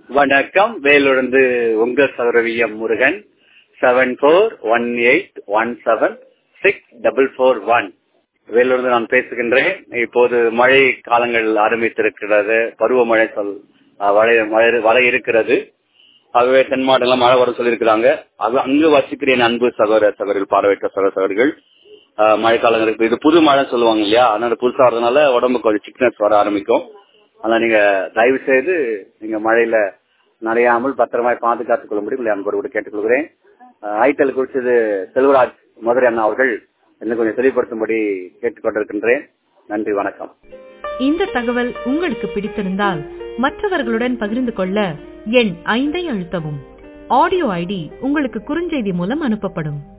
வணக்கம் வேலுடந்து உங்க சௌரவியம் Murugan seven four one eight one seven six double four one வேலூர்ந்து நான் பேசுகின்றேன் இப்போது மழை காலங்கள் ஆரம்பித்திருக்கிறது பருவமழை சொல் அஹ், மழை மழை வர இருக்கிறது ஆகவே தென் மாவட்டங்கள் மழை வர சொல்லியிருக்கிறாங்க அது அங்கு வசிக்கிறேன் அன்பு சகோதர சகோதரிகள் பார்வையற்ற சகோதர சகோதரிகள் அஹ், மழைக்காலங்கள் இருக்கு இது புது மழை சொல்லுவாங்க இல்லையா அதனால புதுசா வரதுனால உடம்புக்கு கொஞ்சம் சிக்னஸ் வர ஆரம்பிக்கும் அதனால நீங்க தயவு செய்து நீங்க மழையில நனையாமல் பத்திரமாய் பாதுகாத்துக் கொள்ளும்படி உங்களை அன்போடு கேட்டுக்கொள்கிறேன் அஹ், ஐட்டல் குறிச்சது செல்வராஜ் மதுரை அண்ணா அவர்கள் இன்னும் கொஞ்சம் தெளிவுபடுத்தும்படி கேட்டுக்கொண்டிருக்கின்றேன் நன்றி வணக்கம் இந்த தகவல் உங்களுக்கு பிடித்திருந்தால் மற்றவர்களுடன் பகிர்ந்து கொள்ள எண் ஐந்தை அழுத்தவும் ஆடியோ ஐடி உங்களுக்கு குறுஞ்செய்தி மூலம் அனுப்பப்படும்